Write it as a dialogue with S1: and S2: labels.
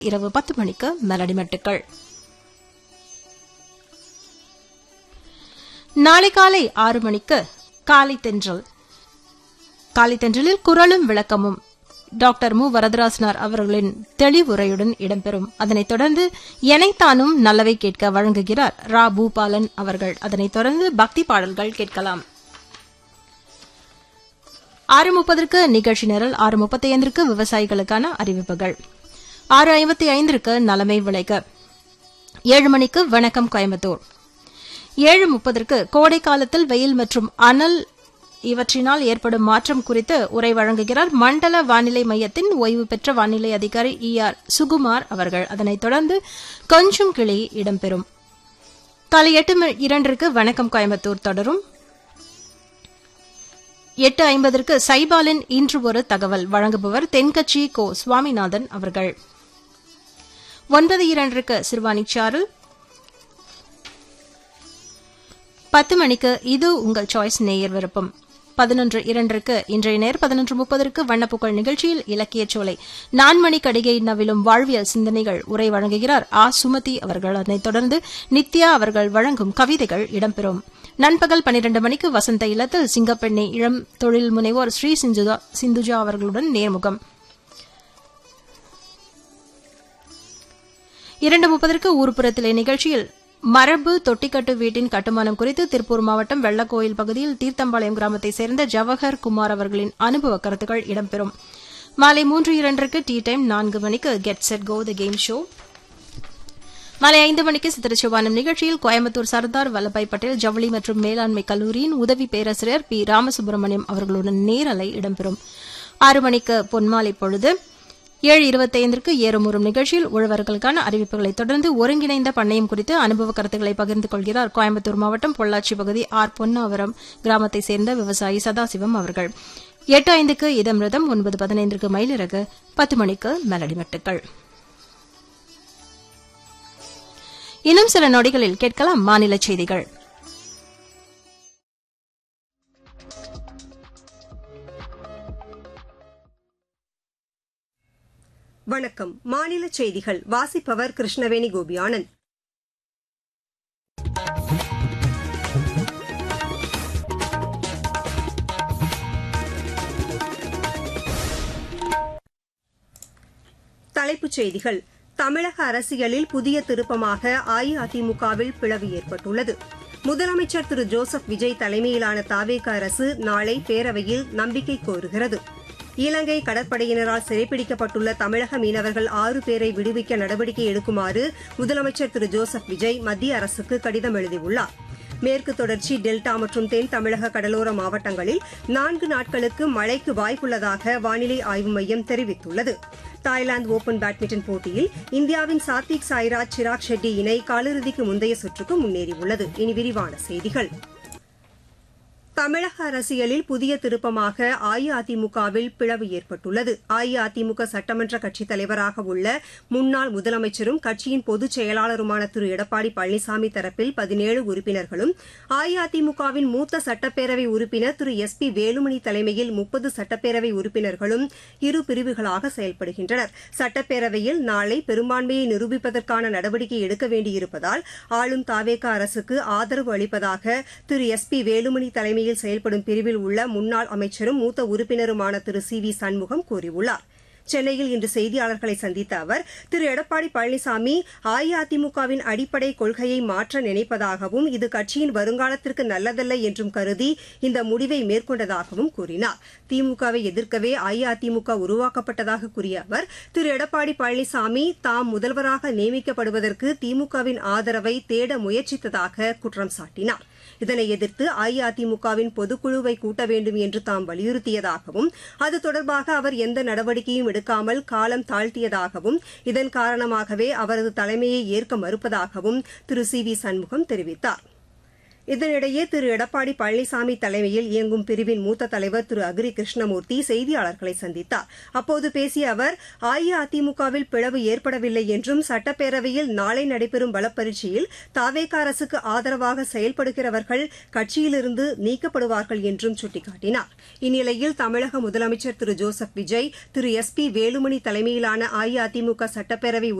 S1: இரவு பத்து மணிக்கு மெலடி மெட்டுக்கள் நாளை காலை ஆறு மணிக்கு காலை தென்றல் காலை தென்றலில் குரலும் விளக்கமும் டாக்டர் மு வரதராசனார் அவர்களின் தெளிவுரையுடன் இடம்பெறும் அதனைத் தொடர்ந்து எனைத்தானும் நல்லவை கேட்க வழங்குகிறார் ரா பூபாலன் அவர்கள் அதனைத் தொடர்ந்து பக்தி பாடல்கள் கேட்கலாம் ஆறு முப்பதற்கு நிகழ்ச்சி நிரல் ஆறு முப்பத்தி ஐந்திற்கு விவசாயிகளுக்கான அறிவிப்புகள் ஆறு ஐம்பத்தி ஐந்திற்கு நலமை விளைக ஏழு மணிக்கு வணக்கம் கோயம்புத்தூர் ஏழு முப்பதற்கு கோடை காலத்தில் வெயில் மற்றும் அனல் இவற்றினால் ஏற்படும் மாற்றம் குறித்து உரை வழங்குகிறார் மண்டல வானிலை மையத்தின் ஓய்வு பெற்ற வானிலை அதிகாரி இ ஆர் சுகுமார் அவர்கள் அதனைத் தொடர்ந்து கொஞ்சம் கிளி இடம்பெறும் காலை எட்டு மணி- இரண்டிற்கு வணக்கம் கோயம்புத்தூர் தொடரும் எட்டு ஐம்பதற்கு சைபாலின் இன்று ஒரு தகவல் வழங்குபவர் தென்கட்சி கோ சுவாமிநாதன் அவர்கள் ஒன்பது இரண்டிற்கு சிறுவாணி சாரல் பத்து மணிக்கு இது உங்கள் சாய்ஸ் நேயர் விருப்பம் பதினொன்று இரண்டிற்கு இன்றைய நேர் பதினொன்று முப்பதற்கு வண்ணப்புக்கள் நிகழ்ச்சியில் இலக்கியச் சோலை நான்மணி கடிகை நவிலும் வாழ்வியல் சிந்தனைகள் உரை வழங்குகிறார் ஆ சுமதி அவர்கள் அதனைத் தொடர்ந்து நித்யா அவர்கள் வழங்கும் கவிதைகள் இடம்பெறும் நண்பகல் பனிரண்டு மணிக்கு வசந்த இல்லத்தில் சிங்கப்பெண்ணை இளம் தொழில் முனைவோர் ஸ்ரீ சிந்துஜா சிந்துஜா அவர்களுடன் நேர்முகம் இரண்டு முப்பதற்கு ஊர்ப்புறத்திலே நிகழ்ச்சியில் மரபு தொட்டிக்கட்டு வீட்டின் கட்டுமானம் குறித்து திருப்பூர் மாவட்டம் வெள்ளக்கோயில் பகுதியில் தீர்த்தம்பாளையம் கிராமத்தைச் சேர்ந்த ஜவஹர் குமார் அவர்களின் அனுபவ கருத்துக்கள் இடம்பெறும் மாலை மூன்று இரண்டிற்கு டீ டைம் நான்கு மணிக்கு get set go the game show மாலை ஐந்து மணிக்கு சித்திரச்சிவானம் நிகழ்ச்சியில் கோயம்புத்தூர் சர்தார் வல்லபாய் பட்டேல் ஜவுளி மற்றும் மேலாண்மை கல்லூரியின் உதவி பேராசிரியர் பி ராமசுப்பிரமணியம் அவர்களுடன் நேரலை இடம்பெறும் ஆறு மணிக்கு பொன்மாலை பொழுது ஏழு இருபத்தைந்திற்கு ஏறுமுறும் நிகழ்ச்சியில் உழவர்களுக்கான அறிவிப்புகளைத் தொடர்ந்து ஒருங்கிணைந்த பண்ணையம் குறித்து அனுபவ கருத்துக்களை பகிர்ந்து கொள்கிறார் கோயம்புத்தூர் மாவட்டம் பொள்ளாச்சி பகுதி ஆர் பொன்னாவரம் கிராமத்தைச் சேர்ந்த விவசாயி சதாசிவம் அவர்கள் எட்டு ஐந்துக்கு இதமிருதம் ஒன்பது பதினைந்திற்கு மயிலிறகு பத்து மணிக்கு மெலடி மெட்டுக்கள் இன்னும் சில நொடிகளில் கேட்கலாம் மாநில செய்திகள்
S2: வணக்கம் மாநில செய்திகள் வாசிப்பவர் கிருஷ்ணவேணி கோபியானந்த் தலைப்புச் செய்திகள் தமிழக அரசியலில் புதிய திருப்பமாக அஇஅதிமுகவில் பிளவு ஏற்பட்டுள்ளது முதலமைச்சர் திரு ஜோசப் விஜய் தலைமையிலான தாவேக அரசு நாளை பேரவையில் நம்பிக்கை கோருகிறது இலங்கை கடற்படையினரால் சிறைப்பிடிக்கப்பட்டுள்ள தமிழக மீனவர்கள் ஆறு பேரை விடுவிக்க நடவடிக்கை எடுக்குமாறு முதலமைச்சர் திரு ஜோசப் விஜய் மத்திய அரசுக்கு கடிதம் எழுதியுள்ளார் மேற்கு தொடர்ச்சி டெல்டா மற்றும் தென் தமிழக கடலோர மாவட்டங்களில் நான்கு நாட்களுக்கு மழைக்கு வாய்ப்புள்ளதாக வானிலை ஆய்வு மையம் தெரிவித்துள்ளது தாய்லாந்து ஓபன் பேட்மிண்டன் போட்டியில் இந்தியாவின் சாத்விக் சாய்ராஜ் சிராக் ஷெட்டி இணை காலிறுதிக்கு முந்தைய சுற்றுக்கு முன்னேறியுள்ளது இனி விரிவான செய்திகள் தமிழக அரசியலில் புதிய திருப்பமாக அஇஅதிமுகவில் பிளவு ஏற்பட்டுள்ளது அஇஅதிமுக சட்டமன்ற கட்சித் தலைவராக உள்ள முன்னாள் முதலமைச்சரும் கட்சியின் பொதுச் செயலாளருமான திரு எடப்பாடி பழனிசாமி தரப்பில் பதினேழு உறுப்பினர்களும் அஇஅதிமுகவின் மூத்த சட்டப்பேரவை உறுப்பினர் திரு எஸ் பி வேலுமணி தலைமையில் முப்பது சட்டப்பேரவை உறுப்பினர்களும் இரு பிரிவுகளாக செயல்படுகின்றனர் சட்டப்பேரவையில் நாளை பெரும்பான்மையை நிரூபிப்பதற்கான நடவடிக்கை எடுக்க வேண்டியிருப்பதால் ஆளும் தாவேக அரசுக்கு ஆதரவு அளிப்பதாக திரு எஸ் பி வேலுமணி தலைமையில் செயல்படும் பிரிவில் உள்ள முன்னாள் அமைச்சரும் மூத்த உறுப்பினருமான திரு சி வி சண்முகம் கூறியுள்ளார் சென்னையில் இன்று செய்தியாளர்களை சந்தித்த அவர் திரு எடப்பாடி பழனிசாமி அஇஅதிமுகவின் அடிப்படை கொள்கையை மாற்ற நினைப்பதாகவும் இது கட்சியின் வருங்காலத்திற்கு நல்லதல்ல என்றும் கருதி இந்த முடிவை மேற்கொண்டதாகவும் கூறினார் திமுகவை எதிர்க்கவே அஇஅதிமுக உருவாக்கப்பட்டதாக கூறிய அவர் திரு எடப்பாடி பழனிசாமி தாம் முதல்வராக நியமிக்கப்படுவதற்கு திமுகவின் ஆதரவை தேட முயற்சித்ததாக குற்றம் சாட்டினார் இதனை எதிர்த்து அஇஅதிமுகவின் பொதுக்குழுவை கூட்ட வேண்டும் என்று தாம் வலியுறுத்தியதாகவும் அது தொடர்பாக அவர் எந்த நடவடிக்கையும் எடுக்காமல் காலம் தாழ்த்தியதாகவும் இதன் காரணமாகவே அவரது தலைமையை ஏற்க மறுப்பதாகவும் திரு சி வி சண்முகம் தெரிவித்தார் இதனிடையே திரு எடப்பாடி பழனிசாமி தலைமையில் இயங்கும் பிரிவின் மூத்த தலைவர் திரு அக்ரி கிருஷ்ணமூர்த்தி செய்தியாளர்களை சந்தித்தார் அப்போது பேசிய அவர் அஇஅதிமுகவில் பிளவு ஏற்படவில்லை என்றும் சட்டப்பேரவையில் நாளை நடைபெறும் பலப்பரீட்சையில் தாவேக அரசுக்கு ஆதரவாக செயல்படுகிறவர்கள் கட்சியிலிருந்து நீக்கப்படுவார்கள் என்றும் சுட்டிக்காட்டினார் இந்நிலையில் தமிழக முதலமைச்சர் திரு ஜோசப் விஜய் திரு எஸ் பி வேலுமணி தலைமையிலான அஇஅதிமுக சட்டப்பேரவை